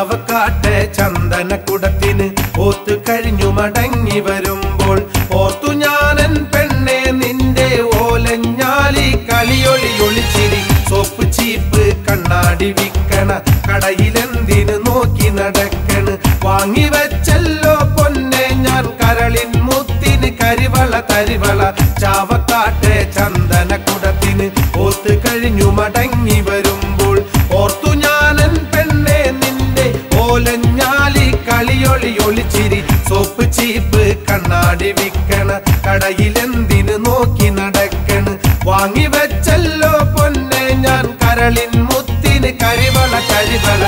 ചാവക്കാട്ടെ ചന്ദനക്കുടത്തിന് ഓത്തു കഴിഞ്ഞു മടങ്ങി വരുമ്പോൾ ഓർത്തു ഞാനൻ പെണ്ണെ നിന്റെ ഓലഞ്ഞാലി കളിയൊളി ഒളിച്ചിരി സോപ്പ് ചീപ്പ് കണ്ണാടി വിക്കണ കടയിലെന്തിന് നോക്കി നടക്കണ് വാങ്ങി വെച്ചല്ലോ പൊന്നെ ഞാൻ കരളിൻ മുത്തിന് കരിവള തരിവള ചാവക്കാട്ടെ ചന്ദനക്കുടത്തിന് ഓത്ത് കഴിഞ്ഞു മടങ്ങി വരുമ്പോൾ ഓർത്തു ഞാനൻ പെണ്ണെ നിന്റെ ഓലഞ്ഞാലി കളിയൊളി ഒളിച്ചിരി സോപ്പ് ചീപ്പ് കണ്ണാടി വിക്കണ കടയിലെന്തിന് നോക്കി നടക്കണ് വാങ്ങി വെച്ചല്ലോ പൊന്നെ ഞാൻ കരളിൻ മുത്തിന് കരിവള കരിവള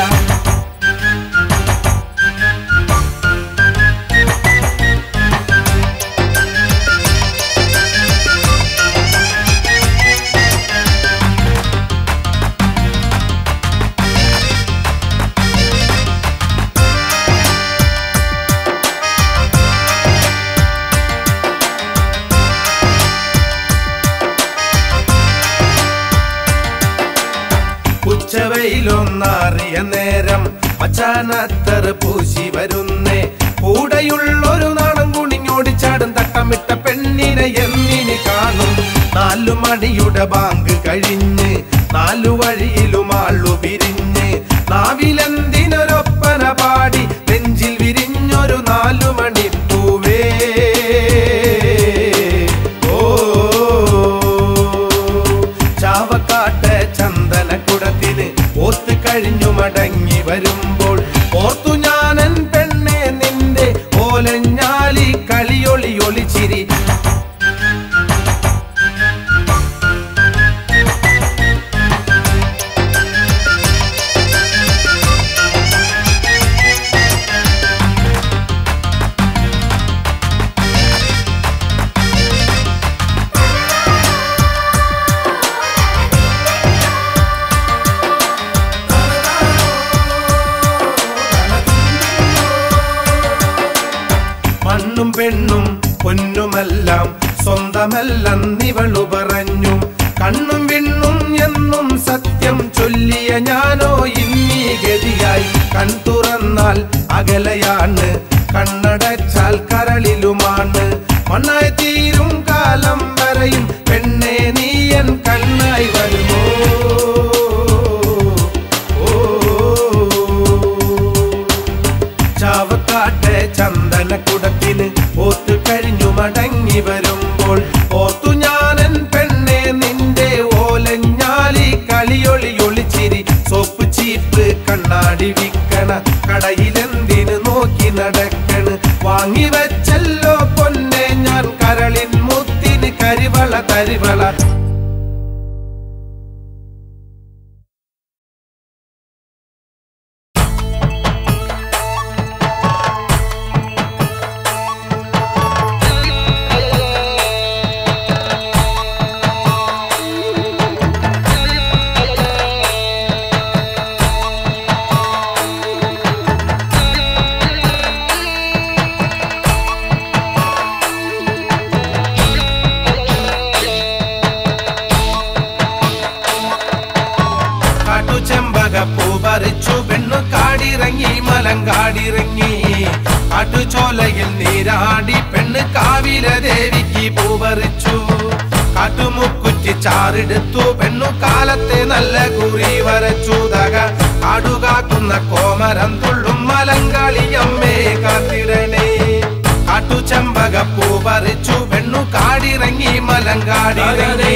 ഉച്ചവയിലൊന്നാറിയ നേരം മച്ചാനത്തർ പൂശി വരുന്നേ കൂടെയുള്ളൊരു നാടൻ കുണിഞ്ഞോടിച്ചാടും തട്ടമിട്ട പെണ്ണിനെ എന്നിനി കാണും നാലു മണിയുടെ ബാങ്ക് കഴിഞ്ഞ് നാലു വഴിയിലും ആളു പിരിഞ്ഞ് നാവിലെന്തിനൊരൊപ്പന പാടി നെഞ്ചിൽ വിരിഞ്ഞൊരു നാലു മണിപ്പൂവേ ഓ ചാവക്കാട്ടെ ചന്ദനക്കുടത്തിന് ഓത്ത് കഴിഞ്ഞു മടങ്ങി വരുമ്പോൾ ഓർത്തു ഞാനൻ പെണ്ണെ നിന്റെ ഓലഞ്ഞാലി കളിയൊളി ഒളിച്ചിരി മണ്ണും പെണ്ണും പൊന്നുമെല്ലാം സ്വന്തമല്ലെന്നിവളു പറഞ്ഞു കണ്ണും വിണ്ണും എന്നും സത്യം ചൊല്ലിയ ഞാനോ ഇന്നീ ഗതിയായി കൺ തുറന്നാൽ അകലയാണ് കണ്ണടച്ചാൽ കരളിലുമാണ് മണ്ണായി തീരും കാലം വരെയും പെണ്ണെ നീയൻ കണ്ണായി വരുമോ ഓ ചാവക്കാട്ടെ ചന്ദനക്കുടത്തിന് ഓത്തു കഴിഞ്ഞു മടങ്ങി വരുമ്പോൾ ഓർത്തു ഞാനൻ പെണ്ണെ നിന്റെ ഓലഞ്ഞാലി കളിയൊളി ഒളിച്ചിരി സോപ്പ് ചീപ്പ് കണ്ണാടി വിക്കണ കടയിലെന്തിന് നോക്കി നടക്കണ് വാങ്ങി വെച്ചല്ലോ പൊന്നെ ഞാൻ കരളിൻ മുത്തിന് കരിവള തരിവള കാട്ടുചെമ്പകപ്പൂ പറിച്ചു പെണ്ണു കാടിറങ്ങി മലങ്കാടിറങ്ങി കാട്ടുചോലയിൽ നീരാടി പെണ്ണ് കാവില ദേവിക്ക് പൂ പറിച്ചു കാട്ടുമുക്കുറ്റി ചാറെടുത്തു പെണ്ണു കാലത്തെ നല്ല കുറി വരച്ചു തക കാടുകാക്കുന്ന കോമരം തുള്ളും മലങ്കാളിയമ്മേ കാത്തിടണേ കാട്ടുചെമ്പകപ്പൂ പറിച്ചു പെണ്ണു കാടിറങ്ങി മലങ്കാടിറങ്ങി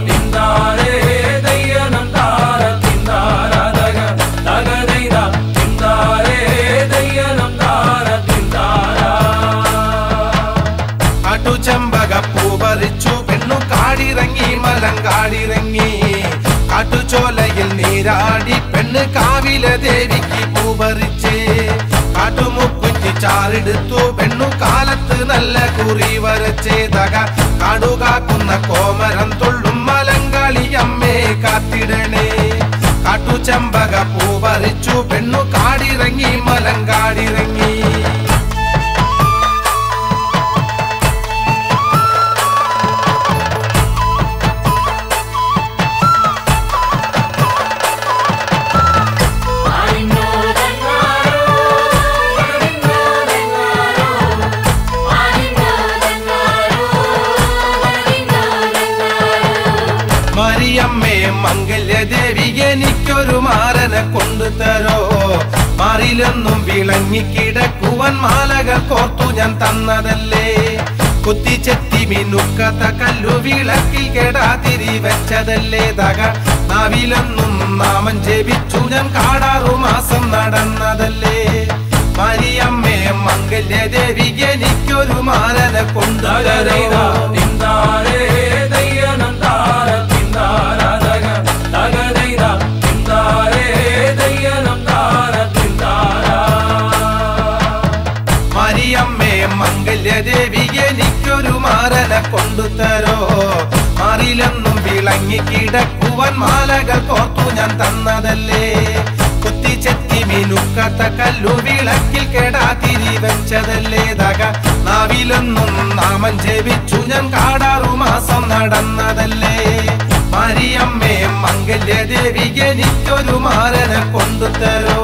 കാട്ടുചെമ്പകപ്പൂ പറിച്ചു പെണ്ണു കാടിറങ്ങി മലങ്കാടിറങ്ങി കാട്ടുചോലയിൽ നീരാടി പെണ്ണ് കാവില ദേവിക്ക് പൂ പറിച്ചേ കാട്ടുമുക്കുറ്റി ചാറെടുത്തു പെണ്ണു കാലത്ത് നല്ല കുറി വരച്ചേ തക കാടുകാക്കുന്ന കോമരം തുള്ളും മലങ്കാളി അമ്മേ കാത്തിടണേ കാട്ടുചെമ്പക പൂ പറിച്ചു പെണ്ണു കാടിറങ്ങി മലങ്കാടിറങ്ങി I know that മാരിയമ്മേ മംഗല്യദേവി എനിക്കൊരു മാരനെ കൊണ്ടുതരോ മാറിലെന്നും വിളങ്ങിക്കിടക്കുവൻ മാലകൾ കോർത്തു ഞാൻ തന്നതല്ലേ കുത്തിച്ചെത്തി മിനുക്കത്ത കല്ലു വിളക്കിൽ കെടാതിരി വെച്ചതല്ലേ തക നാവിലെന്നും നാമം ജപിച്ചു ഞാൻ കാടാറു മാസം നടന്നതല്ലേ മാരിയമ്മേ മംഗല്യദേവി എനിക്കൊരു മാരനെ തകതൈത കൊണ്ടുതരോ തിന്താരേ ദയ്യനം താര തിന്താരതക തകതൈത തിന്താരേ ദയ്യനം താര തിന്താര മരിയമ്മേ മംഗല്യദേവി എനിക്കൊരു മാരനെ കൊണ്ടുതരോ മാറിലെന്നും വിളങ്ങി കിടക്കുവൻ മാലകൾ കോർത്തു ഞാൻ തന്നതല്ലേ കുത്തിച്ചെത്തി മിനുക്കത്ത കല്ലു വിളക്കിൽ കെടാതിരി വെച്ചതല്ലേ തക നാവിലെന്നും നാമം ജപിച്ചു ഞാൻ കാടാറു മാസം നടന്നതല്ലേ മരിയമ്മേ മംഗല്യദേവി എനിക്കൊരു മാരനെ കൊണ്ടുതരോ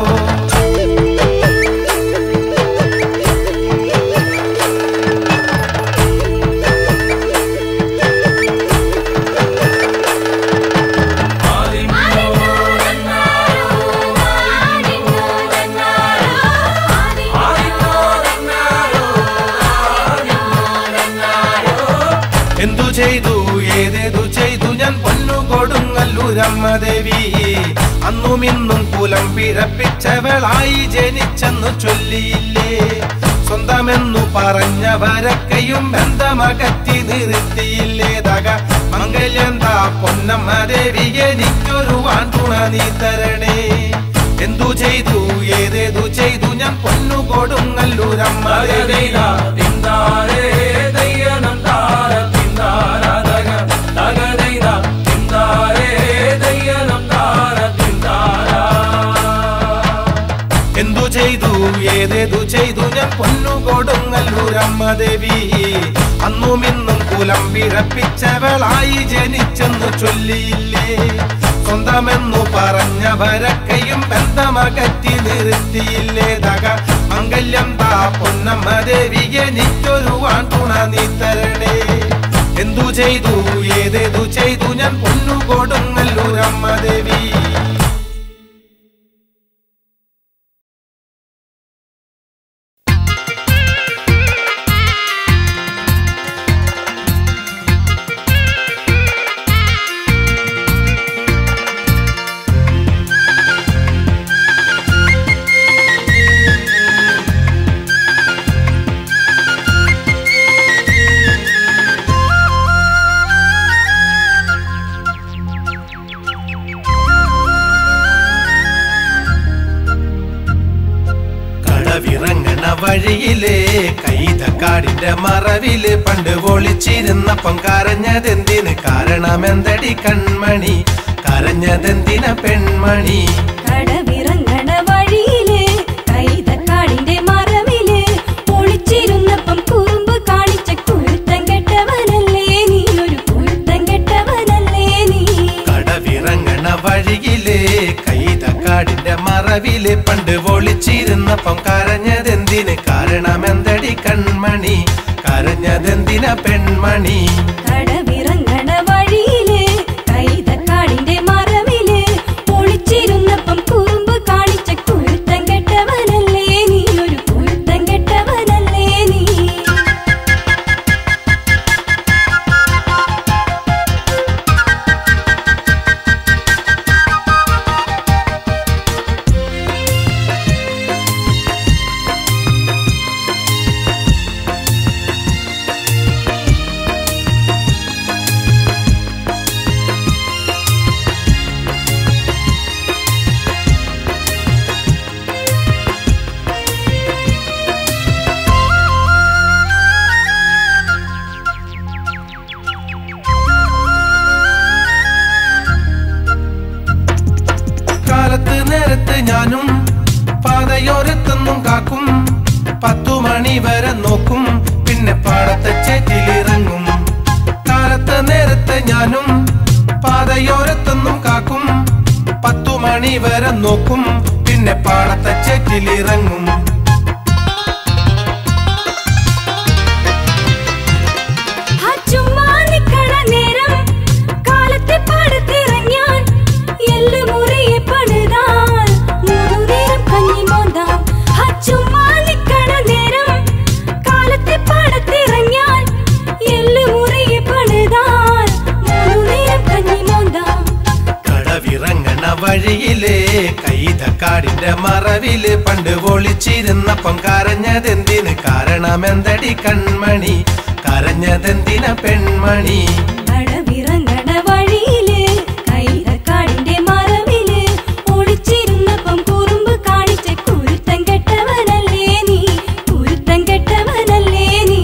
എന്തു ചെയ്തു ഏതേതു ചെയ്തു ഞാൻ പൊന്നു കൊടുങ്ങല്ലൂരമ്മ ദേവി അന്നും ഇന്നും കുലം പിഴപ്പിച്ചവളായി ജനിച്ചെന്നു ചൊല്ലിയില്ലേ സ്വന്തമെന്നു പറഞ്ഞവരൊക്കെയും ബന്ധമകറ്റി നിർത്തിയില്ലേ തക മംഗല്യന്താ പൊന്നമ്മ ദേവി എനിക്കൊരു വാണ്ടുണ നീ തരണേ എന്തു ചെയ്തു ഏതേതു ചെയ്തു ഞാൻ പൊന്നു കൊടുങ്ങല്ലൂരമ്മ ദേവി തകതൈത തിന്താരേ ദയ്യനം താര തിന്താരതക തകതൈത തിന്താരേ ദയ്യനം താര തിന്താര എന്തു ചെയ്തു ഏതേതു ചെയ്തു ഞാൻ പൊന്നു കൊടുങ്ങല്ലൂരമ്മ ദേവി അന്നും ഇന്നും കുലം പിഴപ്പിച്ചവളായി ജനിച്ചെന്നു ചൊല്ലിയില്ലേ സ്വന്തമെന്നു പറഞ്ഞവരൊക്കെയും ബന്ധമകറ്റി നിർത്തിയില്ലേ തക മംഗല്യം താ പൊന്നമ്മ ദേവി എനിക്കൊരു വാണ്ടുണ നീ തരണേ എന്തു ചെയ്തു ഏതേതു ചെയ്തു ഞാൻ പൊന്നു കൊടുങ്ങല്ലൂരമ്മ ദേവി കടവിറങ്ങണ വഴിയിലെ കൈതക്കാടിന്റെ മറവില് പണ്ട് ഒളിച്ചിരുന്നപ്പം കരഞ്ഞതെന്തിന് കാരണമെന്തടി കൺമണി കരഞ്ഞതെന്തിന പെൺമണി കടവിറങ്ങണ വഴിയില് കൈതക്കാടിന്റെ മറവില് ഒളിച്ചിരുന്നപ്പം കുറുമ്പ് കാണിച്ച കുരുത്തം കെട്ടവനല്ലേ നീ ഒരു കുരുത്തം കെട്ടവനല്ലേ നീ കടവിറങ്ങണ വഴിയിലെ കൈതക്കാടിന്റെ മറവില് പണ്ട് ഒളിച്ചിരുന്നപ്പം കരഞ്ഞതെന്തിന് കാരണമെന്തടി കൺമണി കരഞ്ഞതെന്തിന പെൺമണി കടവിറങ്ങണ വഴിയില് കൈതക്കാടിന്റെ മറവില് ഒളിച്ചിരുന്നപ്പം കുറുമ്പ് കാണിച്ച കുരുത്തം കെട്ടവനല്ലേ നീ ഒരു കുരുത്തം കെട്ടവനല്ലേ നീ കാലത്ത് നേരത്ത് ഞാനും പാതയോരത്തൊന്നും കാക്കും പത്തു മണി വരെ നോക്കും പിന്നെ പാടത്തെ ചേറ്റിലിറങ്ങും കാലത്ത് നേരത്ത് ഞാനും പാതയോരത്തൊന്നും കാക്കും പത്തു മണി വരെ നോക്കും പിന്നെ പാടത്തെ ചേറ്റിലിറങ്ങും ആ ചുമ്മാ നിക്കണ നേരം കാലത്തെ പാടത്തിറങ്ങി കൈതക്കാടിന്റെ മറവില് പണ്ട് ഒളിച്ചിരുന്നപ്പം കരഞ്ഞതെന്തിന് കാരണമെന്തടി കൺമണി കരഞ്ഞതെന്തിന പെൺമണി കടവിറങ്ങണ വഴിയില് കൈതക്കാടിന്റെ മറവില് ഒളിച്ചിരുന്നപ്പം കുറുമ്പ് കാണിച്ച കുരുത്തം കെട്ടവനല്ലേ നീ കുരുത്തം കെട്ടവനല്ലേ നീ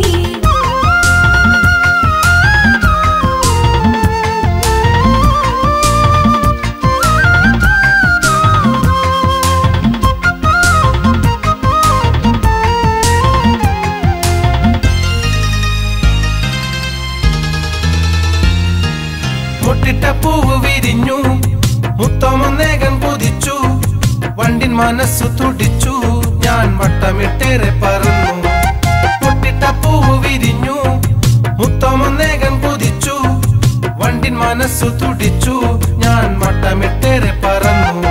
മുട്ടിട്ട പൂവ് വിരിഞ്ഞു മുത്തമൊന്നേകൻ കുതിച്ചു വണ്ടിൻ മനസ്സു തുടിച്ചു ഞാൻ വട്ടമിട്ടേറെ പറന്നു മുട്ടിട്ട പൂവ് വിരിഞ്ഞു മുത്തമൊന്നേകൻ കുതിച്ചു വണ്ടിൻ മനസ്സു തുടിച്ചു ഞാൻ വട്ടമിട്ടേറെ പറന്നു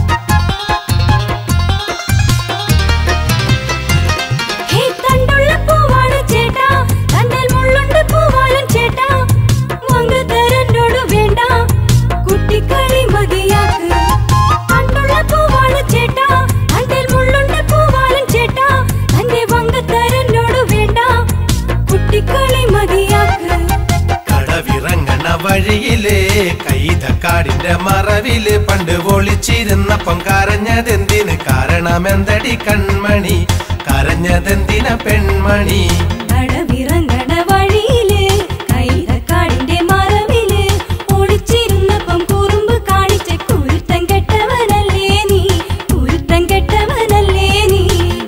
ഹേ തണ്ടുള്ള പൂവാണ് ചേട്ടാ തണ്ടൽ മുള്ളുണ്ട് പൂവാലൻ ചേട്ടാ മങ്കത്തരനോട് വേണ്ട കുട്ടിക്കളി മതിയാക്ക് തണ്ടുള്ള പൂവാണ് ചേട്ടാ തണ്ടൽ മുള്ളുണ്ട് പൂവാലൻ ചേട്ടാ തന്റെ വങ്കത്തരനോട് വേണ്ട കുട്ടിക്കളി മതിയാക്ക് കടവിറങ്ങണ വഴിയിലെ കൈതക്കാടിന്റെ മറവില് പണ്ട് ഒളിച്ചിരുന്നപ്പം കരഞ്ഞതെന്തിന് കാരണമെന്തടി കൺമണി കരഞ്ഞതെന്തിന പെൺമണി കടവിറങ്ങണ വഴിയില് കൈതക്കാടിന്റെ മറവില് ഒളിച്ചിരുന്നപ്പം കുറുമ്പ് കാണിച്ച കുരുത്തം കെട്ടവനല്ലേ നീ കുരുത്തം കെട്ടവനല്ലേ നീ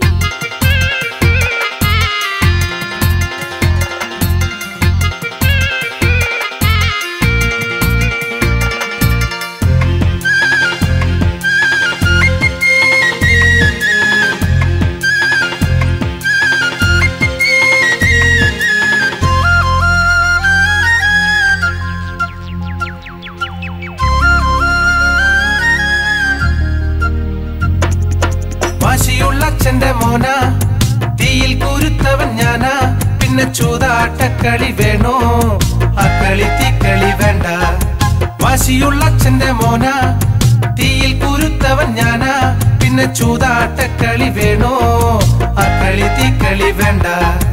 വാശിയുള്ള അച്ഛന്റെ മോന തീയിൽ കുരുത്തവൻ ഞാനാ പിന്നെ ചൂതാട്ടക്കളി വേണോ ആ കളി തീക്കളി വേണ്ട വാശിയുള്ള അച്ഛന്റെ മോന തീയിൽ കുരുത്തവൻ ഞാനാ പിന്നെ ചൂതാട്ടക്കളി വേണോ ആ കളി തീക്കളി വേണ്ട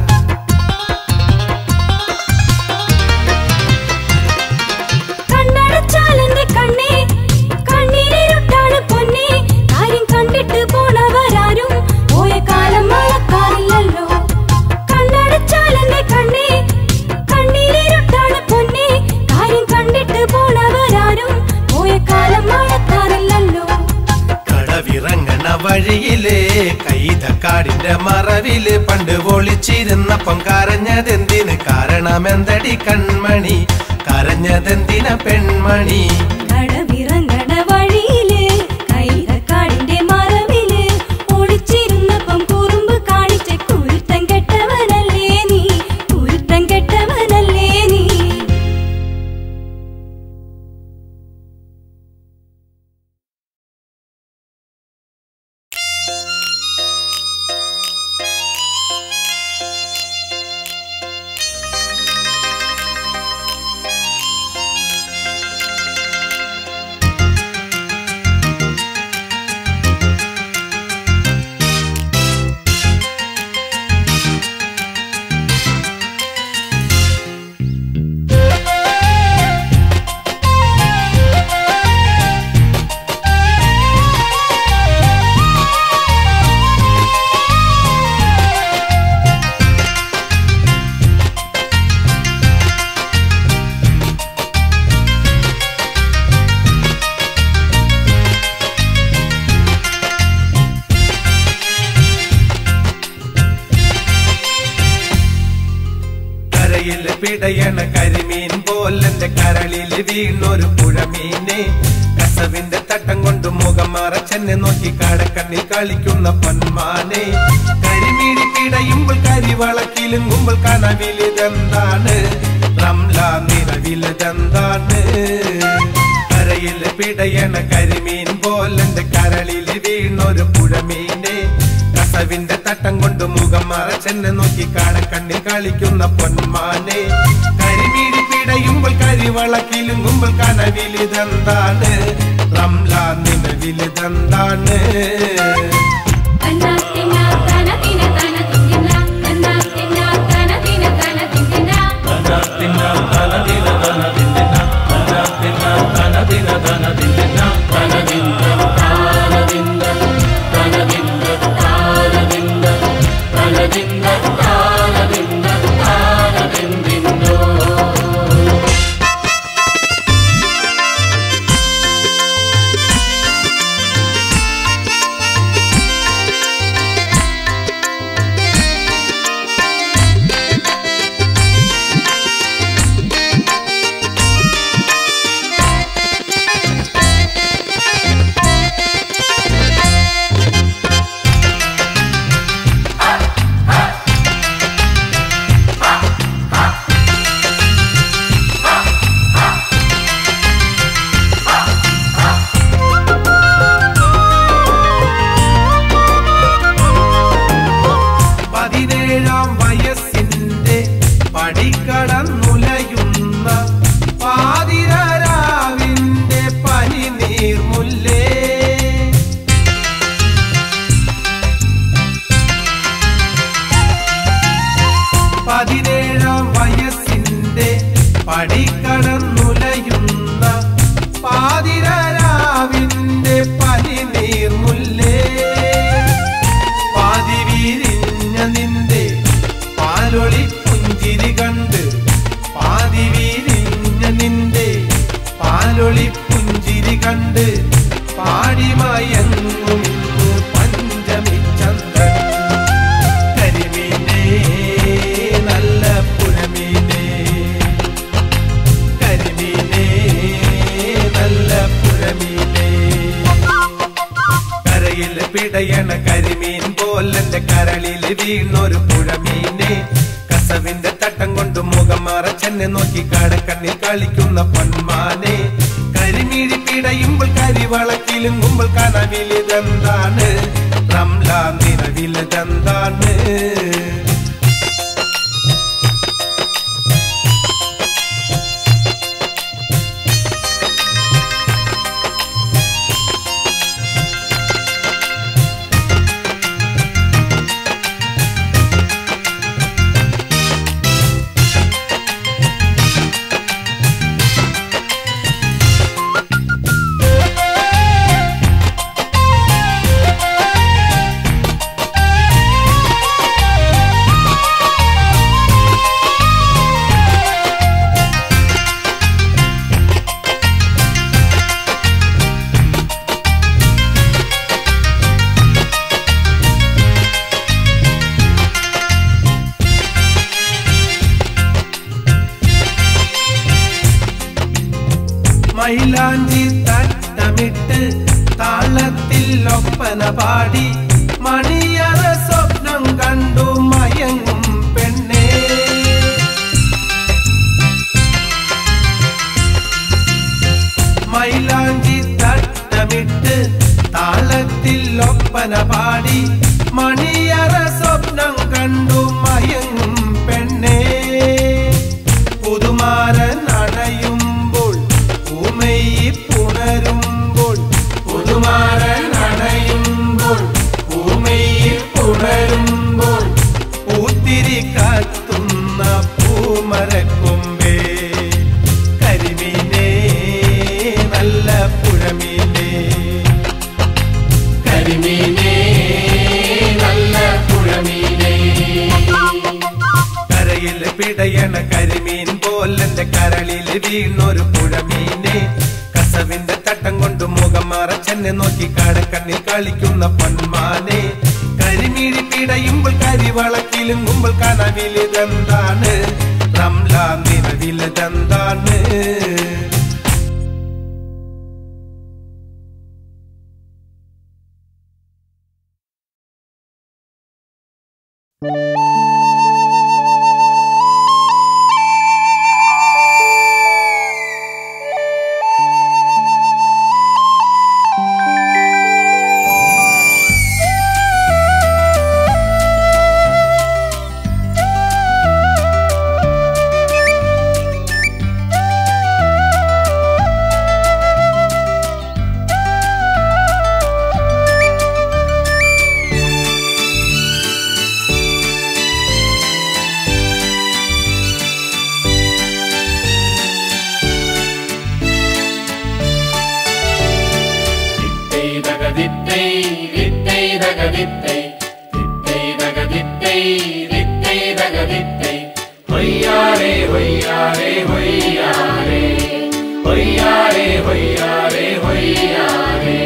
കണ്ണടച്ചാലെന്റെ കണ്ണേ കണ്ണീരിരുട്ടാണ് പൊന്നേ കാര്യം കണ്ടിട്ട് പോണവരാരും പോയ കാലം മഴക്കാറില്ലല്ലോ കണ്ണടച്ചാലെന്റെ കണ്ണേ കണ്ണീരിരുട്ടാണ് പൊന്നേ കാര്യം കണ്ടിട്ട് പോണവരാരും പോയ കാലം മഴക്കാറില്ലല്ലോ കടവിറങ്ങണ വഴിയിലെ കൈതക്കാടിന്റെ മറവില് പണ്ട് ഒളിച്ചിരുന്നപ്പം കരഞ്ഞതെന്തിന് കാരണമെന്തടി കൺമണി കരഞ്ഞതെന്തിന പെൺമണി കടവിറങ്ങണ വഴിയില് കൈതക്കാടിന്റെ മറവില് ഒളിച്ചിരുന്നപ്പം കുറുമ്പ് കാണിച്ച കുരുത്തം കെട്ടവനല്ലേ നീ കുരുത്തം കെട്ടവനല്ലേ നീ കരയിൽ പിടയണ കരിമീൻ പോലെന്റെ കരളിൽ വീണൊരു പുഴമീനെ കസവിന്റെ തട്ടം കൊണ്ട് മുഖം മറച്ചെന്നെ നോക്കി കടക്കണ്ണിൽ കളിക്കുന്ന പൊന്മാനെ കരിമീഴി പിടയുമ്പോൾ കരിവളക്കിലുങ്ങുമ്പോൾ കനവിലിതെന്താണ് റംല നിലവിലിതെന്താണ് കരയിൽ പിടയണ കരിമീൻ പോലെന്റെ കരളിൽ വീണൊരു പുഴമീനെ കസവിന്റെ തട്ടം കൊണ്ട് മുഖം മറച്ചെന്നെ നോക്കി കാടക്കണ്ണിൽ കളിക്കുന്ന പൊന്മാനെ കരിമീഴി പിടയുമ്പോൾ കരിവളക്കിലുങ്ങുമ്പോൾ കനവിലിതെന്താണ് റംല നിലവിൽ നിലവിലെന്താണ് തന്നാ തിന്നാ തന തിന തന തിന്ന തന്നാ തിന്നാ തന തിന തന തിന്ന തന തിന്ന തന ദിന തന ദിന തന തിന്ന തന ദിന തന ദിന തന ദിന താന ദിന തന ദിന താന ദിന തന ദിന താന ദിന താന ദിനോ പതിനേഴാം വയസ്സിന്റെ പടിക്കടന്നുലയുന്ന പാതിരാവിന്റെ പനി നീർമുല്ലേ പതിനേഴാം വയസ്സിന്റെ പടിക്കടന്നുലയുന്ന പാതിരാവിന്റെ പനി നീർമുല്ലേ പാതി വീരിഞ്ഞ നിന്റെ പാലൊളി പുഞ്ചിരി കണ്ട് പാതി വീരിഞ്ഞ നിന്റെ പാലൊളി പുഞ്ചിരി കണ്ട് പാടിമയങ്ങും ഇന്ന് പഞ്ചമി ചന്ദ്രൻ കരിമീനേ നല്ല പുഴമീനേ കരിമീനേ നല്ല പുഴമീനേ കരയിൽ പിടയണ കരിമീൻ പോലെന്റെ കരളിൽ വീണൊരു പുഴമീനെ കസവിന്റെ തട്ടം കൊണ്ട് മുഖം മറച്ചെന്നെ നോക്കി കടക്കണ്ണിൽ കളിക്കുന്ന പൊന്മാനെ കരിമീഴി പിടയുമ്പോൾ കരിവളക്കിലുങ്ങുമ്പോൾ കനവിലിതെന്താണ് റംല നിലവിലിതെന്താണ് മൈലാഞ്ചി തട്ടമിട്ട് താളത്തിൽ ഒപ്പന പാടി മണിയറ സ്വപ്നം കണ്ടു മയങ്ങും പെണ്ണേ മൈലാഞ്ചി തട്ടമിട്ട് താളത്തിൽ ഒപ്പന പാടി മണിയറ സ്വപ്നം കണ്ടു മയങ്ങും പെണ്ണേ പുതുമാരൻ അണയുമ്പോൾ പൂമയി പുണരുമ്പോൾ പുതുമാരൻ അണയുമ്പോൾ പൂമയി പുണരുമ്പോൾ പൂത്തിരി കത്തുന്ന പൂമരക്കൊമ്പേ കരിമീനേ നല്ല പുഴമീനേ കരിമീനേ നല്ല പുഴമീനേ കരയിൽ പിടയണ കരിമീൻ പോലെന്റെ കരളിൽ വീണൊരു പുഴമീനെ കസവിന്റെ തട്ടം കൊണ്ട് മുഖം മറച്ചെന്നെ നോക്കി കടക്കണ്ണിൽ കളിക്കുന്ന പൊന്മാനെ കരിമീഴി പിടയുമ്പോൾ കരിവളക്കിലുങ്ങുമ്പോൾ കനവിലിതെന്താണ് റംല നിലവിലിതെന്താണ് ും തകതിത്തൈ തിത്തൈ തകതിത്തൈ തിത്തൈ തകതിത്തൈ ഹൊയ്യാരേ ഹൊയ്യാരേ ഹൊയ്യാരേ ഹൊയ്യാരേ ഹൊയ്യാരേ ഹൊയ്യാരേ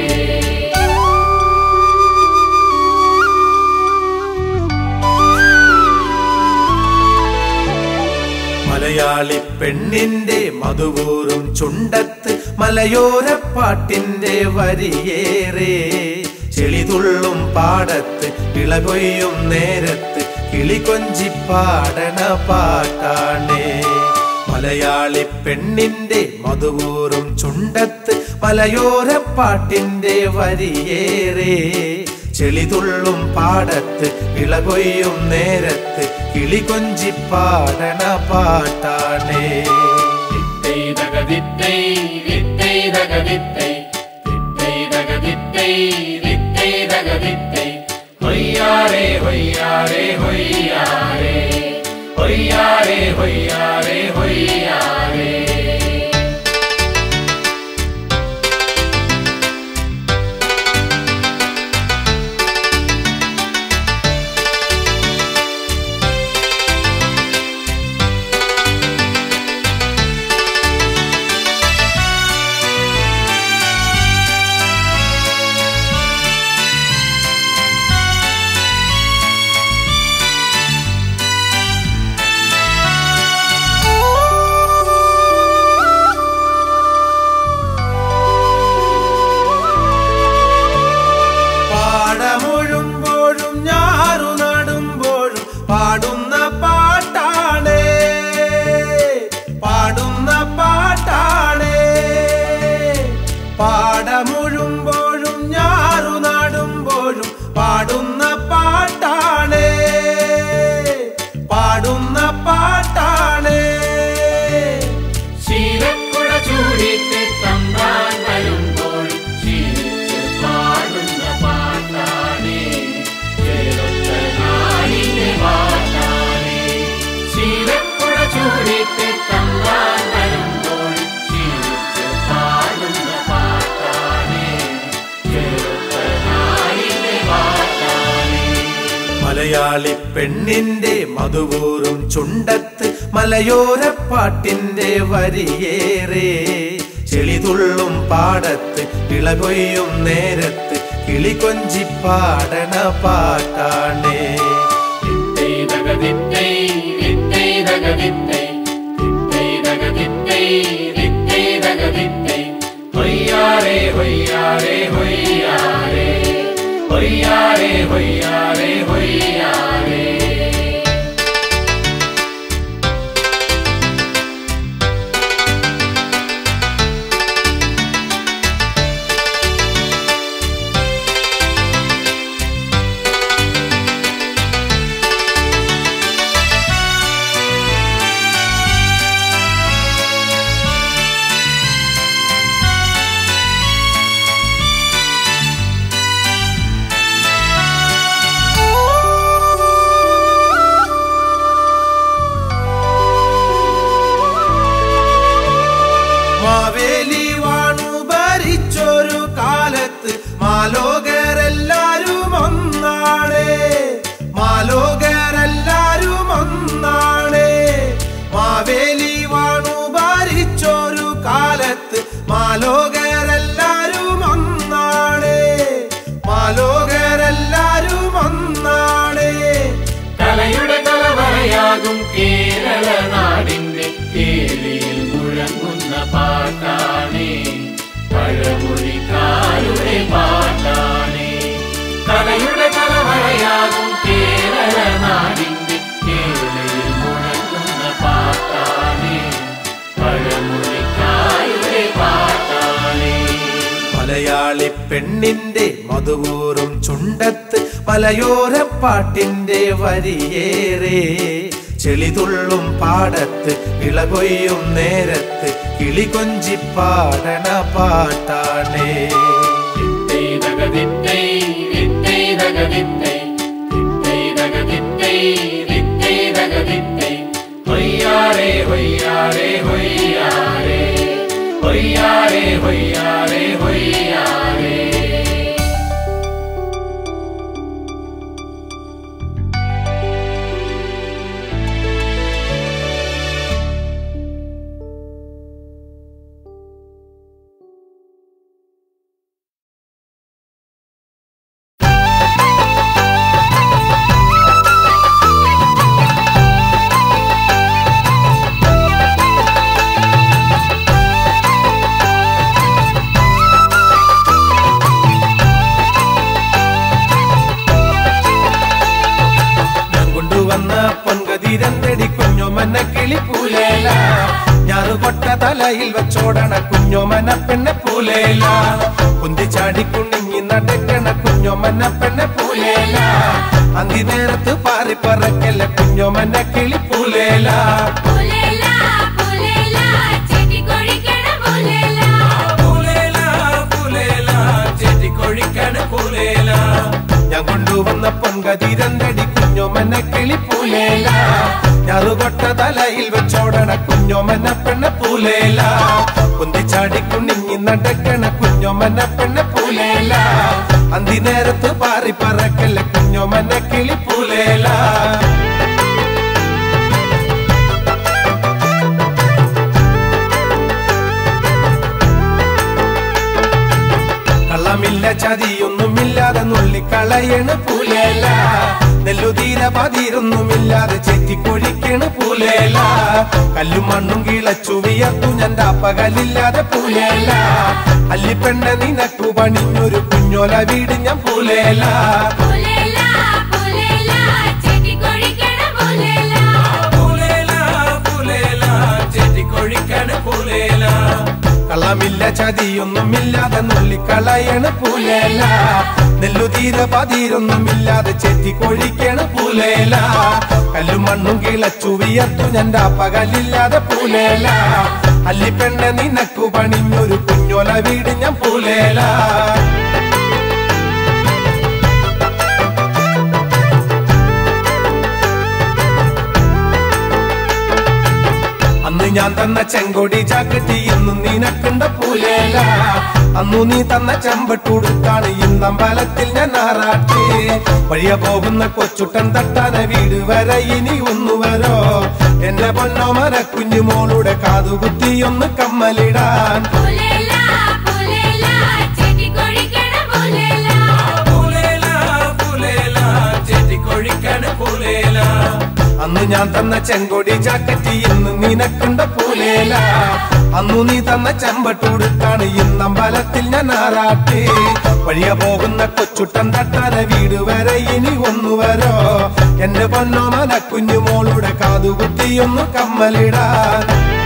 മലയാളി പെണ്ണിന്റെ മധുവൂറും ചുണ്ടത്ത് മലയോരപ്പാട്ടിന്റെ വരിയേറെ ചെളിതുള്ളും പാടത്ത് ഇളകൊയ്യും നേരത്ത് കിളികൊഞ്ചി പാടണ പാട്ടാണേ മലയാളി പെണ്ണിന്റെ മധുവൂറും ചുണ്ടത്ത് മലയോരപ്പാട്ടിന്റെ വരിയേറെ ചെളിതുള്ളും പാടത്ത് ഇളകൊയ്യും നേരത്ത് കിളികൊഞ്ചി പാടണ പാട്ടാണേ തിത്തൈ തകതിത്തൈ തിത്തൈ തകതിത്തൈ തിത്തൈ തകതിത്തൈ തിത്തൈ തകതിത്തൈ ഹൊയ്യാരേ ഹൊയ്യാരേ ഹൊയ്യാരേ ഹൊയ്യാരേ ഹൊയ്യാരേ ഹൊയ്യാരേ പാടമൊഴുമ്പോഴും ഞാറു നടുമ്പോഴും പാടുന്ന പാട്ടാണേ പാടുന്ന പാട്ടാണേ പാടമൊഴുമ്പോഴും ഞാറു നടുമ്പോഴും പാടുന്ന പാട്ടാണേ പാടുന്ന പാട്ടാണേ ശീലക്കുട ചൂടിട്ട് തമ്പാൻ വരുമ്പോൾ ശീലിച്ച് പാടുന്ന പാട്ടാണേ ചേരൊത്ത നാളിന്റെ പാട്ടാണേ ശീലക്കുട ചൂടിട്ട് തമ്പാൻ വരുമ്പോൾ ശീലിച്ച് പാടുന്ന പാട്ടാണേ ചേരൊത്ത നാളിന്റെ പാട്ടാണേ മലയാളി പെണ്ണിന്റെ മധുവൂറും ചുണ്ടത്ത് മലയോരപ്പാട്ടിന്റെ വരിയേറെ ചെളിതുള്ളും പാടത്ത് ഇളകൊയ്യും നേരത്ത് കിളികൊഞ്ചി പാടണ പാട്ടാണേ തിത്തൈ തകതിത്തൈ തിത്തൈ തകതിത്തൈ തിത്തൈ തകതിത്തൈ തിത്തൈ തകതിത്തൈ ഹൊയ്യാരേ ഹൊയ്യാരേ ഹൊയ്യാരേ ഹൊയ്യാരേ ഹൊയ്യാരേ ഹൊയ്യാരേ മാവേലി വാണു ഭരിച്ചൊരു കാലത്ത് മാലോകരെല്ലാരും ഒന്നാണേ മാലോകരെല്ലാരും ഒന്നാണേ മാവേലി വാണു ഭരിച്ചൊരു കാലത്ത് മാലോകരെല്ലാരും ഒന്നാണേ മാലോകരെല്ലാരും ഒന്നാണേ കലയുടെ കലവറയാകും കേരള നാടിന്റെ കേളിയിൽ മുഴങ്ങുന്ന പാട്ടാണേ പഴമൊഴിക്കാരുടെ പാട്ടാണേ കലയുടെ കലവറയാകും കേരള നാടിന്റെ കേളിയിൽ മുഴങ്ങുന്ന പാട്ടാണേ പഴമൊഴിക്കാരുടെ പാട്ടാണേ മലയാളി പെണ്ണിന്റെ മധുവൂറും ചുണ്ടത്ത് മലയോരപ്പാട്ടിന്റെ വരിയേറെ ചെളിതുള്ളും പാടത്ത് ഇളകൊയ്യും നേരത്ത് കിളികൊഞ്ചി പാടണ പാട്ടാണേ തിത്തൈ തകതിത്തൈ തിത്തൈ തകതിത്തൈ തിത്തൈ തകതിത്തൈ തിത്തൈ തകതിത്തൈ ഹൊയ്യാരേ ഹൊയ്യാരേ ഹൊയ്യാരേ ഹൊയ്യാരേ ഹൊയ്യാരേ ഹൊയ്യാരേ തലയിൽ വെച്ചോടണ കുഞ്ഞോമന പെണ്ണെ പൂലേല കുന്തിച്ചാടി കുണിങ്ങി നടക്കണ കുഞ്ഞോമന പെണ്ണെ പൂലേല അന്തി നേരത്ത് പാറി പറക്കല്ല കുഞ്ഞോമന കിളി പൂലേല പുലേല പുലേല ചെടി കൊഴിക്കണ പുലേല പൂലേല പൂലേല ചെടി കൊഴിക്കണ പൂലേല ഞാൻ കൊണ്ടുവന്ന പൊൻകതിരന്തടി കുഞ്ഞോമന കിളി പൂലേല ഞാറുകൊട്ട തലയിൽ വെച്ചോടണ കുഞ്ഞോമന പെണ്ണ പൂലേല കുന്തിച്ചാടി കുണിങ്ങി നടക്കണ കുഞ്ഞോമന പെണ്ണ പൂലേല അന്തി നേരത്ത് പാറി പറക്കല്ല കുഞ്ഞോമന കിളി പൂലേല കള്ളമില്ല ചതിയൊന്നുമില്ലാതെ നുള്ളിക്കളയണ് പൂലേല നെല്ലുതീര പതിരൊന്നുമില്ലാതെ ചെറ്റിക്കൊഴിക്കണ് പൂലേല കല്ലും മണ്ണും കിളച്ചു വിയർത്തു ഞാൻ പകലില്ലാതെ പൂലേല അല്ലിപ്പെണ്ണ നിനക്കു പണിഞ്ഞൊരു കുഞ്ഞോല വീട് ഞാൻ പൂലേല പുലേല പുലേല ചെടി കൊഴിക്കണ പുലേല പൂലേല പൂലേല ചെറ്റിക്കൊഴിക്കണ് പൂലേല കള്ളമില്ല ചതിയൊന്നുമില്ലാതെ നുള്ളിക്കളയണ് പൂലേല നെല്ലുതീര പതിരൊന്നുമില്ലാതെ ചെറ്റിക്കൊഴിക്കണ് പൂലേല കല്ലും മണ്ണും കിളച്ചു വിയർത്തു ഞാൻ പകലില്ലാതെ പൂലേല അല്ലിപ്പെണ്ണ നിനക്കു പണിഞ്ഞൊരു കുഞ്ഞോല വീട് ഞാൻ പൂലേല അന്ന് ഞാൻ തന്ന ചെങ്കൊടി ചാക്കട്ടി ഇന്നും നിനക്കുണ്ട പൂലേല അന്നു നീ തന്ന ചെമ്പട്ടുടുത്താണ് ഇന്നമ്പലത്തിൽ ഞാൻ ആറാട്ടി വഴിയ പോകുന്ന കൊച്ചുട്ടൻ തട്ടാന വീട് വരെ ഇനി ഒന്നു വരോ എന്റെ പൊന്നോമര കുഞ്ഞുമോളുടെ കാതുകുത്തി ഒന്ന് കമ്മലിടാൻ പുലേല പുലേല ചെടി കൊഴിക്കണ പുലേല പൂലേല പൂലേല ചെറ്റിക്കൊഴിക്കണ് പൂലേല അന്ന് ഞാൻ തന്ന ചെങ്കൊടി ജാക്കറ്റ് ഇന്ന് നിനക്കുണ്ട പൂലേല അന്നു നീ തന്ന ചെമ്പട്ടുടുത്താണ് ഇന്നമ്പലത്തിൽ ഞാൻ ആറാട്ടി വഴിയ പോകുന്ന കൊച്ചുട്ടൻ തട്ടാന വീട് വരെ ഇനി ഒന്നു വരോ എന്റെ പൊന്നോമല കുഞ്ഞുമോളുടെ കാതുകുത്തി ഒന്ന് കമ്മലിടാൻ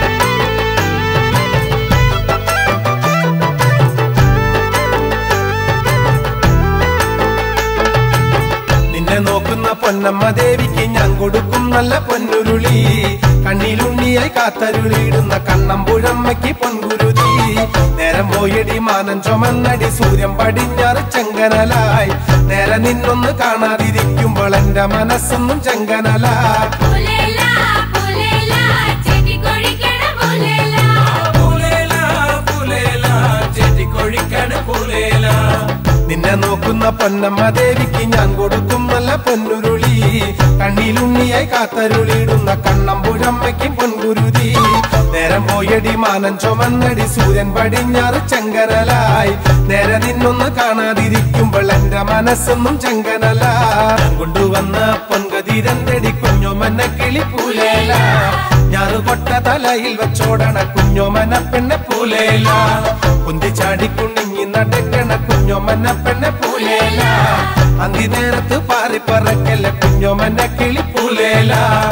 നിന്നെ നോക്കുന്ന പൊന്നമ്മ ദേവിക്ക് ഞാൻ കൊടുക്കും നല്ല പൊന്നുരുളി കണ്ണിലുണ്ണിയായി കാത്തരുളിയിടുന്ന കണ്ണമ്പുഴമ്മയ്ക്ക് പൊൻകുരുതി നേരം പോയടി മാനം ചുമന്നടി സൂര്യൻ പടിഞ്ഞാറ് ചെങ്കനലായി നേരെ നിന്നൊന്ന് കാണാതിരിക്കുമ്പോൾ എന്റെ മനസ്സൊന്നും ചെങ്കനലായി പുലേല പുലേല ചെടി കൊഴിക്കണ പുലേല പൂലേല പൂലേല ചെറ്റിക്കൊഴിക്കണ് പൂലേല നിന്നെ നോക്കുന്ന പൊന്നമ്മ ദേവിക്ക് ഞാൻ കൊടുക്കും നല്ല പൊന്നുരുളി കണ്ണിലുണ്ണിയായി കാത്തരുളിയിടുന്ന കണ്ണമ്പുഴമ്മയ്ക്കും പൊൻകുരുതി നേരം പോയടി മാനം ചുമന്നടി സൂര്യൻ പടിഞ്ഞാറ് ചെങ്കനലായി നേരെ നിന്നൊന്ന് കാണാതിരിക്കുമ്പോൾ എന്റെ മനസ്സൊന്നും ചെങ്കനല ഞാൻ കൊണ്ടുവന്ന പൊൻകതിരന്തടി കുഞ്ഞുമന്ന കിളി പൂലേല ഞാറ് കൊട്ട തലയിൽ വെച്ചോടണ കുഞ്ഞോമന പെണ്ണെ പൂലേല കുന്തിച്ചാടി കുണിങ്ങി നടക്കണ കുഞ്ഞോമന പെണ്ണെ പൂലേല അന്തി നേരത്ത് പാറി പറക്കല്ല കുഞ്ഞോമന കിളി പൂലേല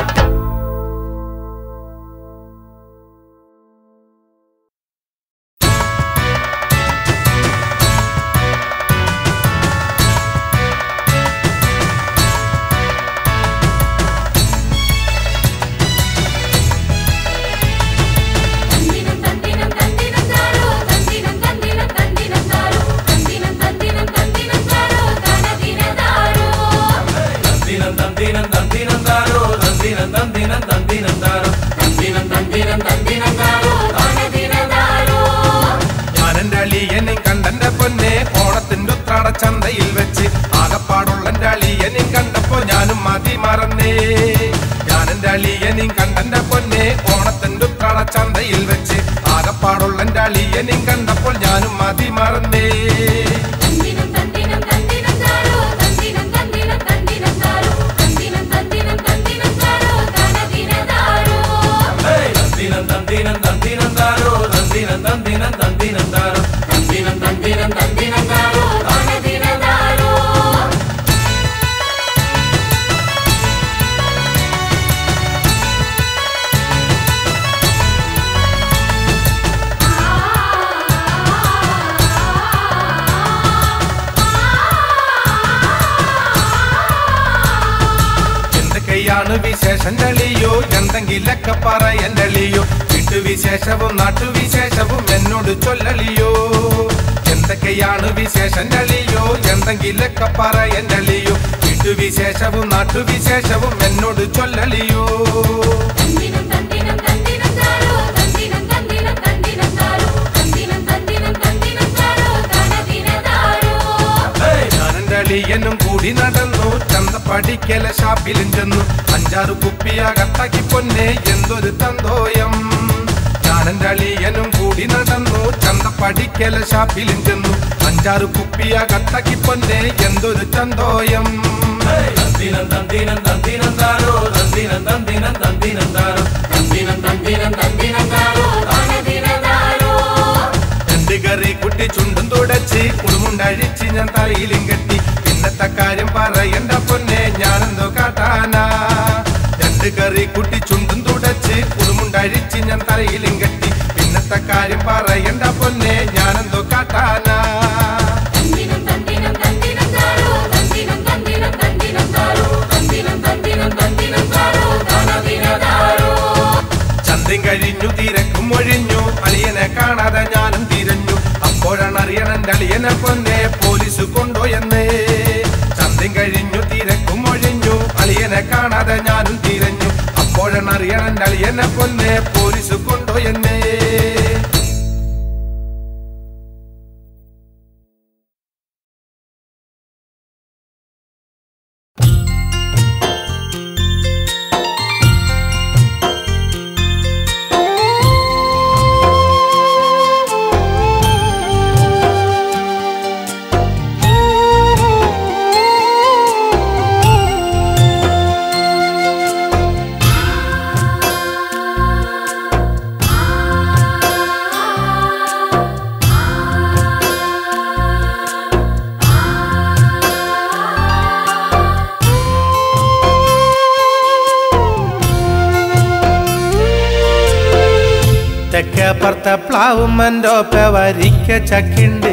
തന്ദിനം തന്ദിനം തന്ദിനം താരോ തന്ദിനം തന്ദിനം തന്ദിനം താരോ തന്ദിനം തന്ദിനം തന്ദിനം താരോ തനദിന താരോ തന്തിനം തന്തിനം തന്തിനം താരോ തന്തിനം തന്തിനം തന്തിനം താരോ തന്ദിനം തന്ദിനം തന്ദിനം താരോ തനദിന താരോ ഞാനെന്റെ അളിയനെയും കണ്ടെന്റെ പൊന്നെ ഓണത്തിന്റെ ഉത്രാട ചന്തയിൽ വെച്ച് ആകപ്പാടുള്ള എന്റെ അളിയനെയും കണ്ടപ്പോ ഞാനും മതി മറന്നേ ഞാനെന്റെ അളിയനെയും കണ്ടെന്റെ പൊന്നെ ഓണത്തിന്റെ ഉത്രാട ചന്തയിൽ വെച്ച് ആകപ്പാടുള്ള എന്റെ അളിയനെയും കണ്ടപ്പോൾ ഞാനും മതി മറന്നേ തന്ദിനം തന്ദിനം തന്ദിനം താരോ തന്ദിനം തന്ദിനം തന്ദിനം താരോ തന്ദിനം തന്ദിനം തന്ദിനം താരോ തനദിന താരോ തന്തിനം തന്തിനം തന്തിനം താരോ തന്തിനം തന്തിനം തന്തിനം താരോ തന്ദിനം തന്ദിനം തന്ദിനം താരോ തനദിന താരോ വിശേഷന്റെ അളിയോ എന്തെങ്കിലൊക്കെ പറയന്റെ അളിയോ വീട്ടുവിശേഷവും നാട്ടുവിശേഷവും എന്നോട് ചൊല്ലളിയോ എന്തൊക്കെയാണ് വിശേഷന്റെ അളിയോ എന്തെങ്കിലൊക്കെ പറയന്റെ അളിയോ വീട്ടുവിശേഷവും നാട്ടുവിശേഷവും എന്നോട് ചൊല്ലളിയോ തന്തിനം തന്തിനം തന്തിനം താരോ തന്തിനം തന്തിനം തന്തിനം താരോ തന്തിനം തന്തിനം തന്തിനം താരോ തനദിന താരോ ഞാനെന്റെ അളിയനും കൂടി നടന്നു ചന്ത പഠിക്കല ഷാപ്പിലും ചെന്നു അഞ്ചാറ് കുപ്പിയകത്താക്കി പൊന്നെ എന്തൊരു തന്തോയം ഞാനെന്റെ അളിയനും കൂടി നടന്നു ചന്ത പഠിക്കല ഷാപ്പിലും ചെന്നു അഞ്ചാറ് കുപ്പിയകത്താക്കി പൊന്നെ എന്തൊരു തന്തോയം തന്തിനം തന്തിനം തന്തിനം താരോ തന്തിനം തന്തിനം തന്തിനം താരോ തന്തിനം തന്തിനം തന്തിനം താരോ തനദിന താരോ രണ്ട് കറി കുട്ടി ചുണ്ടും തുടച്ച് കുടുമുണ്ടഴിച്ച് ഞാൻ തലയിലും കെട്ടി ഇന്നത്തെ കാര്യം പറയണ്ട പൊന്നെ ഞാനെന്തോ കാട്ടാനാ രണ്ട് കറി കുട്ടി ചുണ്ടും തുടച്ച് കുടുമുണ്ടഴിച്ച് ഞാൻ തലയിലും കെട്ടി ഇന്നത്തെ കാര്യം പറയണ്ട പൊന്നെ ഞാനെന്തോ കാട്ടാനാ തന്തിനം തന്തിനം തന്തിനം താരോ തന്തിനം തന്തിനം തന്തിനം താരോ തന്തിനം തന്തിനം തന്തിനം താരോ തനദിന താരോ ചന്തയും കഴിഞ്ഞു തിരക്കും ഒഴിഞ്ഞു അളിയനെ കാണാതെ ഞാനും തിരഞ്ഞു അപ്പോഴാണ് അറിയണന്റെ അളിയനെ പൊന്നെ പോലീസ് കൊണ്ടുപോയെന്നേ ചന്തയും കഴിഞ്ഞു തിരക്കും ഒഴിഞ്ഞു അളിയനെ കാണാതെ ഞാനും തിരഞ്ഞു അപ്പോഴാണ് അറിയണന്റെ അളിയനെ പൊന്നെ പോലീസ് കൊണ്ടുപോയെന്നേ തെക്കപ്പുറത്തെ പ്ലാവുമ്മൻ്റെ ഒപ്പ വരിക്ക ചക്കിണ്ട്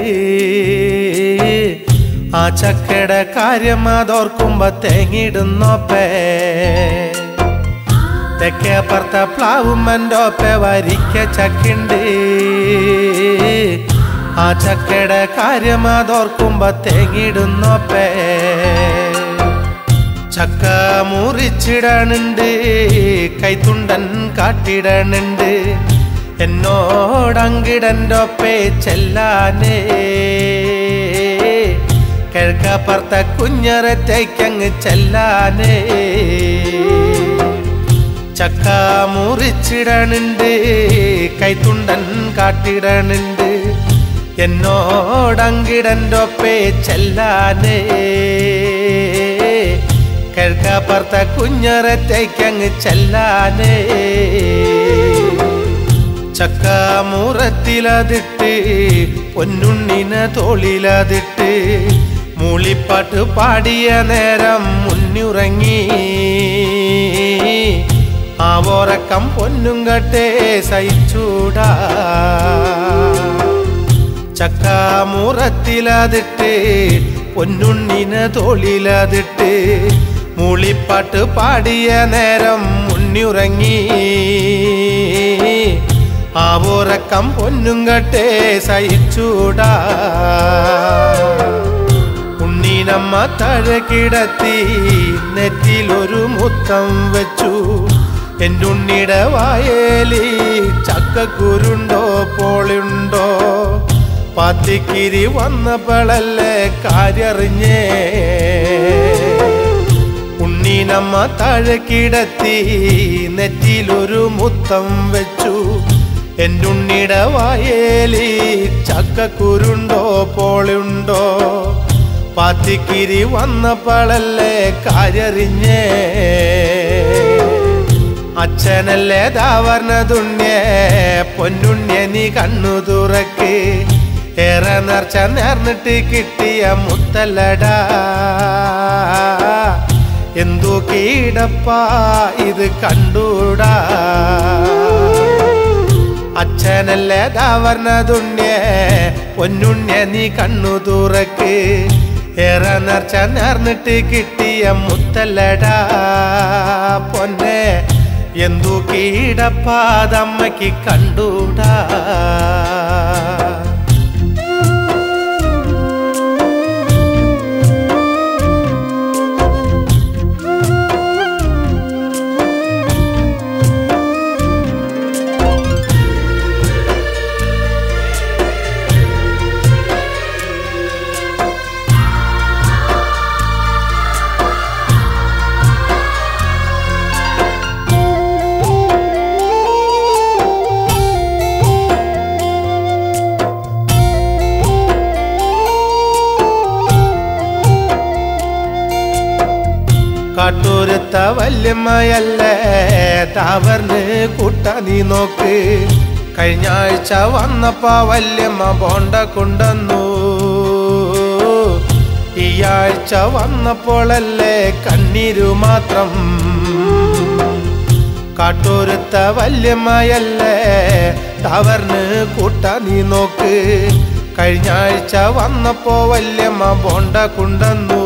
ആ ചക്കയുടെ കാര്യം അതോർക്കുമ്പോ തേങ്ങിടുന്നോപ്പേ തെക്കേപ്പുറത്തെ പ്ലാവുമ്മൻ്റെ ഒപ്പ വരിക്ക ചക്കിണ്ട് ആ ചക്കയുടെ കാര്യം അതോർക്കുമ്പോ തേങ്ങിടുന്നോപ്പേ ചക്ക മുറിച്ചിടണുണ്ട് കൈത്തുണ്ടൻ കാട്ടിടണുണ്ട് എന്നോടങ്കിടൻ്റെ ഒപ്പേ ചെല്ലാനേ കിഴക്കപ്പുറത്തെ കുഞ്ഞറത്തേക്കങ്ങ് ചെല്ലാനേ ചക്ക മുറിച്ചിടണുണ്ട് കൈത്തുണ്ടൻ കാട്ടിടണുണ്ട് എന്നോടങ്കിടൻ്റെ ഒപ്പേ ചെല്ലാനേ കിഴക്കപ്പുറത്തെ കുഞ്ഞറത്തേക്കങ്ങ് ചെല്ലാനേ ചക്ക മുറത്തിലതിട്ട് പൊന്നുണ്ണിന തോളിലതിട്ട് മൂളിപ്പാട്ട് പാടിയ നേരം മുന്നുറങ്ങി ആ ഓറക്കം പൊന്നും കട്ടേ സഹിച്ചൂടാ ചക്ക മുറത്തിലതിട്ട് പൊന്നുണ്ണിന തോളിലതിട്ട് മൂളിപ്പാട്ട് പാടിയ നേരം മുന്നുറങ്ങി ആ ഉറക്കം പൊന്നും കട്ടേ സഹിച്ചൂടാ ഉണ്ണീനമ്മ താഴെ കിടത്തി നെറ്റിലൊരു മുത്തം വെച്ചു എൻ്റെ ഉണ്ണിയുടെ വായേലി ചക്കക്കുരുണ്ടോ പോളുണ്ടോ പാത്തിക്കിരി വന്നപ്പോഴല്ലേ കാര്യറിഞ്ഞേ ഉണ്ണീനമ്മ താഴെ കിടത്തി നെറ്റിലൊരു മുത്തം വെച്ചു എൻ്റെ ഉണ്ണിയുടെ വായേലി ചക്കക്കുരുണ്ടോ പോളുണ്ടോ പാത്തിക്കിരി വന്നപ്പോഴല്ലേ കാര്യറിഞ്ഞേ അച്ഛനല്ലേ ദാവർണതുണ്യേ പൊന്നുണ്യ നീ കണ്ണു തുറക്ക് ഏറെ നേർച്ച നേർന്നിട്ട് കിട്ടിയ മുത്തല്ലടാ എന്തു കീടപ്പാ ഇത് കണ്ടൂടാ അച്ഛനല്ലേ ദാവർണതുണ്യേ പൊന്നുണ്യ നീ കണ്ണു തുറക്ക് ഏറെ നേർച്ച നേർന്നിട്ട് കിട്ടിയ മുത്തല്ലടാ പൊന്നെ എന്തു കീടപ്പാതമ്മയ്ക്ക് കണ്ടൂടാ കാട്ടൂരത്ത വല്യമ്മയല്ലേ താവർന്ന് കൂട്ട നീ നോക്ക് കഴിഞ്ഞ ആഴ്ച വന്നപ്പോ വല്യമ്മ ബോണ്ട കൊണ്ടുവന്നു ഈ ആഴ്ച വന്നപ്പോഴല്ലേ കണ്ണീരു മാത്രം കാട്ടൂരത്ത വല്യമ്മയല്ലേ തവർന്ന് കൂട്ട നീ നോക്ക് കഴിഞ്ഞ ആഴ്ച വന്നപ്പോ വല്യമ്മ ബോണ്ട കൊണ്ടുവന്നു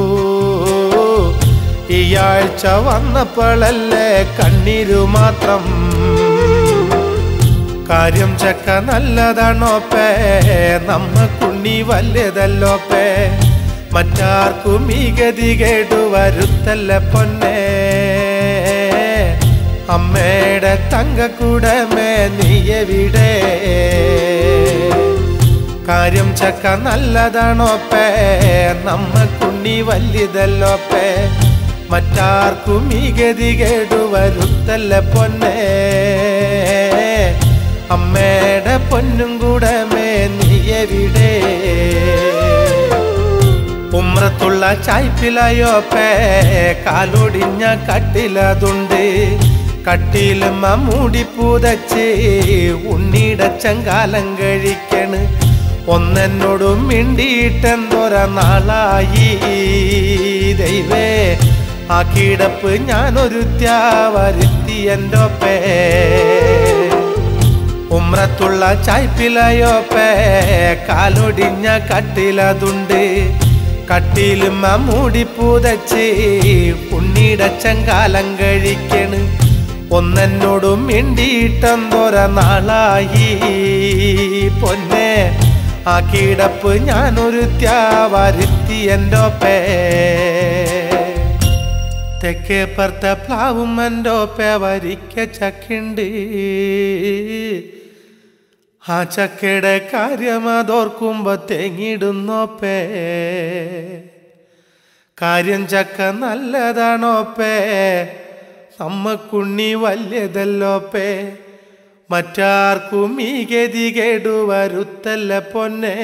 ഈ ആഴ്ച വന്നപ്പോഴല്ലേ കണ്ണീരു മാത്രം കാര്യം ചക്ക നല്ലതാണോപ്പേ നമ്മക്കുണ്ണി വല്യതല്ലോപ്പേ മറ്റാർക്കും ഈ ഗതി കേടു വരുത്തല്ല പൊന്നേ അമ്മയുടെ തങ്കക്കൂടമേ നീയവിടെ കാര്യം ചക്ക നല്ലതാണോപ്പേ നമ്മക്കുണ്ണി വല്യതല്ലോപ്പേ മറ്റാർക്കും ഈ ഗതി കേടു വരുത്തല്ല പൊന്നേ അമ്മയുടെ പൊന്നും കൂടമേ നീയവിടെ ഉമ്രത്തുള്ള ചായ്പിലയോപ്പേ കാലൊടിഞ്ഞ കട്ടിലതുണ്ട് കട്ടിലുമ്മ മൂടി പൂതച്ച് ഉണ്ണിയുടെ ചങ്കാലം കഴിക്കണ് ഒന്നെന്നോടും മിണ്ടിയിട്ടെന്തോര നാളായി ദൈവേ ആ കിടപ്പ് ഞാനൊരു ത്യാവരുത്തി എൻ്റെ ഒപ്പേ ഉമ്രത്തുള്ള ചായ്പിലയോപ്പേ കാലൊടിഞ്ഞ കട്ടിലതുണ്ട് കട്ടിലുമ്മ മൂടി പൂതച്ച് ഉണ്ണിയുടെ ചങ്കാലം കഴിക്കണ് ഒന്നെന്നോടും മിണ്ടിയിട്ടെന്തോര നാളായി പൊന്നെ ആ കിടപ്പ് ഞാനൊരു ത്യാവരുത്തി എൻ്റെ ഒപ്പേ തെക്കേ പറത്ത പ്ലാവും എൻ്റെ ഒപ്പേ വരിക്ക ചക്കുണ്ട് ആ ചക്കയുടെ കാര്യം അതോർക്കുമ്പോ തെങ്ങിടുന്നോപ്പേ കാര്യം ചക്ക നല്ലതാണോപ്പേ നമ്മക്കുണ്ണി വല്യതല്ലോപ്പേ മറ്റാർക്കും ഈ ഗതി കേടു വരുത്തല്ല പൊന്നേ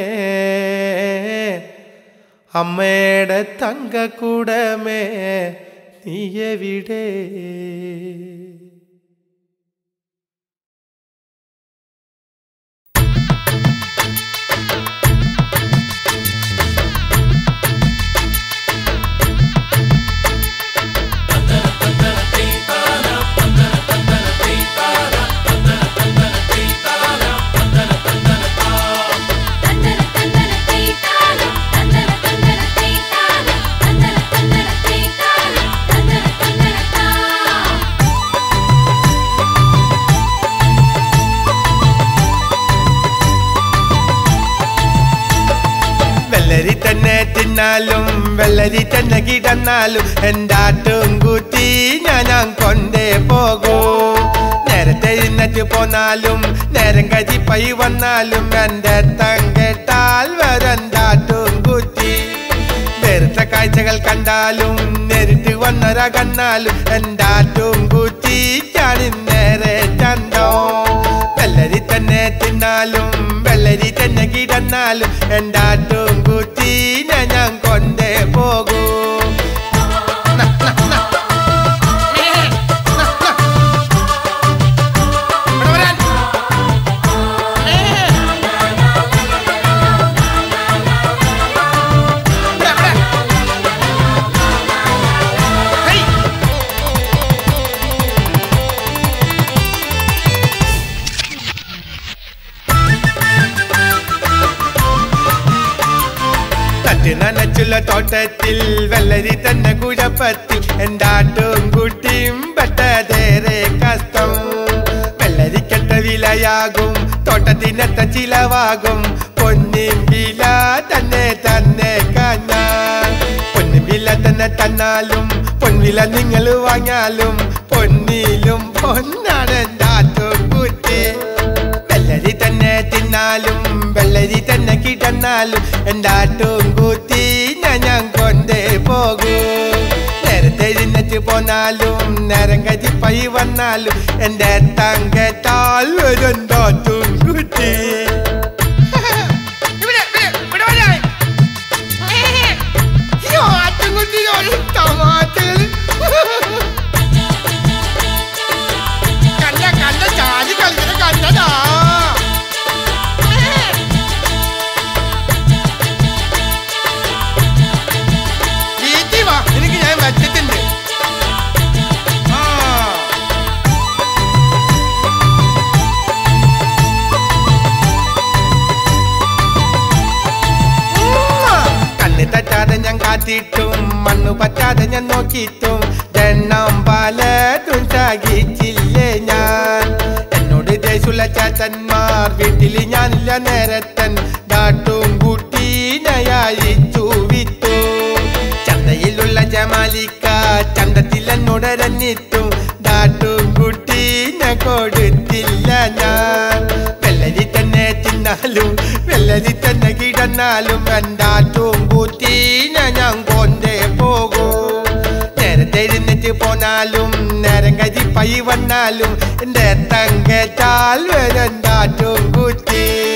അമ്മയുടെ തങ്കക്കൂടമേ നീയവിടെ തന്തന തന്തന തൈതാന തന്തന തന്തന തൈതാന തന്തന തന്തന തൈതാന തന്തന തന്തന താ വെള്ളരി തന്നെ തിന്നാലും വെള്ളരി തന്നെ കിടന്നാലും എൻ്റെ ആട്ടും കൂട്ടി ഞാൻ കൊണ്ടേ പോകൂ നേരത്തെ ഇന്നറ്റ് പോന്നാലും നേരം കരി പൈ വന്നാലും എൻ്റെ തങ്കെട്ടാൽ വരണ്ടാട്ടും കൂട്ടി നേരത്തെ കാഴ്ചകൾ കണ്ടാലും നേരിട്ട് വന്നൊരാ കണ്ണാലും എൻ്റെ ആട്ടും കൂട്ടി ഞാൻ നേരെ കണ്ടോ വെള്ളരി തന്നെ തിന്നാലും വെള്ളരി തന്നെ കിടന്നാലും എൻ്റെ ആട്ടും കൂട്ടീനെ ഞാൻ കൊണ്ടേ പോകൂ ന, ന, ന. ഏ, ന, ന. ഇവിടെ വരാൻ. ഏ. ഇവിടെ, ഇവിടെ. ഹേയ്. നട്ട് നനച്ചുള്ള തോട്ടത്തിൽ വെള്ളരി തന്നെ കുഴപ്പത്തിൽ എന്താട്ടും കുട്ടിയും പെട്ടതേറെ കഷ്ടം വെള്ളരിക്കെട്ട വിലയാകും തോട്ടത്തിനെത്ത ചിലവാകും പൊന്നിൻ വില തന്നെ തന്നെ കാണാൻ പൊന്നിൻ വില തന്നെ തന്നാലും പൊൻവില നിങ്ങൾ വാങ്ങിയാലും പൊന്നിലും പൊന്നാണ് എന്താട്ടും കുട്ടി വെള്ളരി തന്നെ തിന്നാലും വെള്ളരി തന്നെ കിടന്നാലും എന്താട്ടും കൂത്തി ഞാൻ കൊണ്ടേ പോകൂ നേരത്തെ ഇരുന്നിട്ട് പോന്നാലും നേരം കതി പൈ വന്നാലും എന്റെ തങ്കത്താൽ വരുന്തോട്ടും കുട്ടി ഇവിടെ, ഇവിടെ, ഇവിടെ വരാൻ. ഈ ആട്ടിൻകുട്ടിയോട് തമാശകള്. കണ്ട കണ്ട ചാടി കളിക്കുന്ന കണ്ടതാ വീട്ടിൽ വാ എനിക്ക് ഞാൻ വെച്ചിട്ടുണ്ട് ആ കണ്ണ് തട്ടാതെ ഞാൻ കാത്തിട്ടും മണ്ണു പറ്റാതെ ഞാൻ നോക്കിയിട്ടും എണ്ണം പലതും സഹിച്ചില്ലേ ഞാൻ എന്നോട് ദേശുള്ള ചാത്തന്മാർ വീട്ടിൽ ഞാനില്ല നേരത്തൻ ഡാട്ടും കുട്ടീനയച്ചു വിറ്റു ചന്തയിലുള്ള ജമാലിക്ക ചന്തത്തിൽ എന്നോട് രന്നിട്ടും ഡാട്ടും കുട്ടീനെ കൊടുത്തില്ല ഞാൻ വെള്ളരി തന്നെ തിന്നാലും വെള്ളരി തന്നെ കിടന്നാലും എന്താട്ടും കൂത്തീനെ ഞാൻ കൊണ്ടേ പോകൂ നേരത്തെ ഇരുന്നിട്ട് പോന്നാലും നേരം കരി പൈ വന്നാലും എന്റെ തങ്കച്ചാൽ വരണ്ടാട്ടും കുത്തി